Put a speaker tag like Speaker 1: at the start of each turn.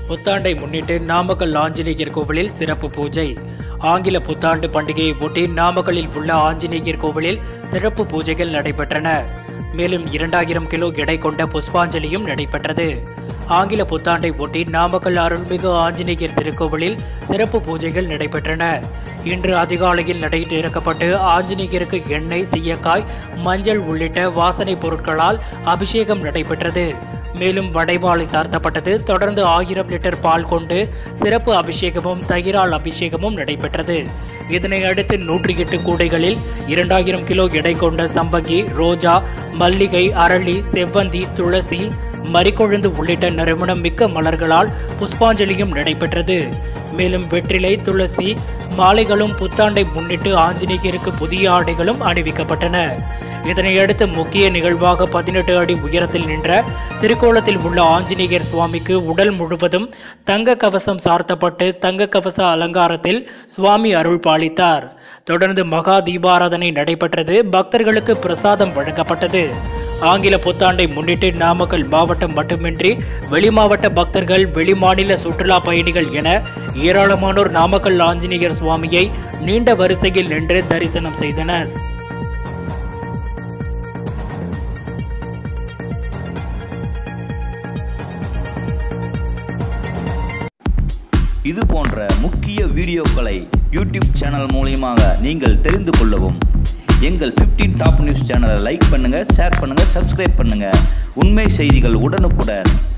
Speaker 1: புத்தாண்டை முன்னிட்டு நாமக்கல் ஆஞ்சநேயர் கோவிலில் சிறப்பு பூஜை ஆங்கில புத்தாண்டு பண்டிகையை ஒட்டி நாமக்கல்லில் உள்ள ஆஞ்சநேயர் கோவிலில் சிறப்பு பூஜைகள் நடைபெற்றன மேலும் இரண்டாயிரம் கிலோ எடை கொண்ட புஷ்பாஞ்சலியும் நடைபெற்றது ஆங்கில புத்தாண்டை ஒட்டி நாமக்கல் அருள்மிகு ஆஞ்சநேயர் திருக்கோவிலில் சிறப்பு பூஜைகள் நடைபெற்றன இன்று அதிகாலையில் நடை திறக்கப்பட்டு ஆஞ்சநேயருக்கு எண்ணெய் சீயக்காய் மஞ்சள் உள்ளிட்ட வாசனை பொருட்களால் அபிஷேகம் நடைபெற்றது மேலும் வடைமாலை சார்த்தப்பட்டது தொடர்ந்து ஆயிரம் லிட்டர் பால் கொண்டு சிறப்பு அபிஷேகமும் தயிரால் அபிஷேகமும் நடைபெற்றது இதனை அடுத்து நூற்றி எட்டு கூடைகளில் இரண்டாயிரம் கிலோ எடை கொண்ட சம்பங்கி ரோஜா மல்லிகை அரளி செவ்வந்தி துளசி மறிக்கொழுந்து உள்ளிட்ட நறுமணம் மிக்க மலர்களால் புஷ்பாஞ்சலியும் நடைபெற்றது மேலும் வெற்றிலை துளசி மாலைகளும் புத்தாண்டை முன்னிட்டு ஆஞ்சநேயருக்கு புதிய ஆடைகளும் அணிவிக்கப்பட்டன இதனையடுத்து முக்கிய நிகழ்வாக பதினெட்டு அடி உயரத்தில் நின்ற திருக்கோலத்தில் உள்ள ஆஞ்சநேயர் சுவாமிக்கு உடல் முழுவதும் தங்க கவசம் சார்த்தப்பட்டு தங்க கவச அலங்காரத்தில் சுவாமி அருள் பாலித்தார் தொடர்ந்து மகா தீபாராதனை நடைபெற்றது பக்தர்களுக்கு பிரசாதம் வழங்கப்பட்டது ஆங்கில புத்தாண்டை முன்னிட்டு நாமக்கல் மாவட்டம் மட்டுமின்றி வெளிமாவட்ட பக்தர்கள் வெளிமாநில சுற்றுலா பயணிகள் என ஏராளமானோர் நாமக்கல் ஆஞ்சநேயர் சுவாமியை நீண்ட வரிசையில் நின்று தரிசனம் செய்தனர்
Speaker 2: இது போன்ற முக்கிய வீடியோக்களை யூடியூப் சேனல் மூலியமாக நீங்கள் தெரிந்து கொள்ளவும் எங்கள் 15 டாப் நியூஸ் சேனலை லைக் பண்ணுங்கள் ஷேர் பண்ணுங்கள் சப்ஸ்கிரைப் பண்ணுங்கள் உண்மை செய்திகள் உடனுக்குடன்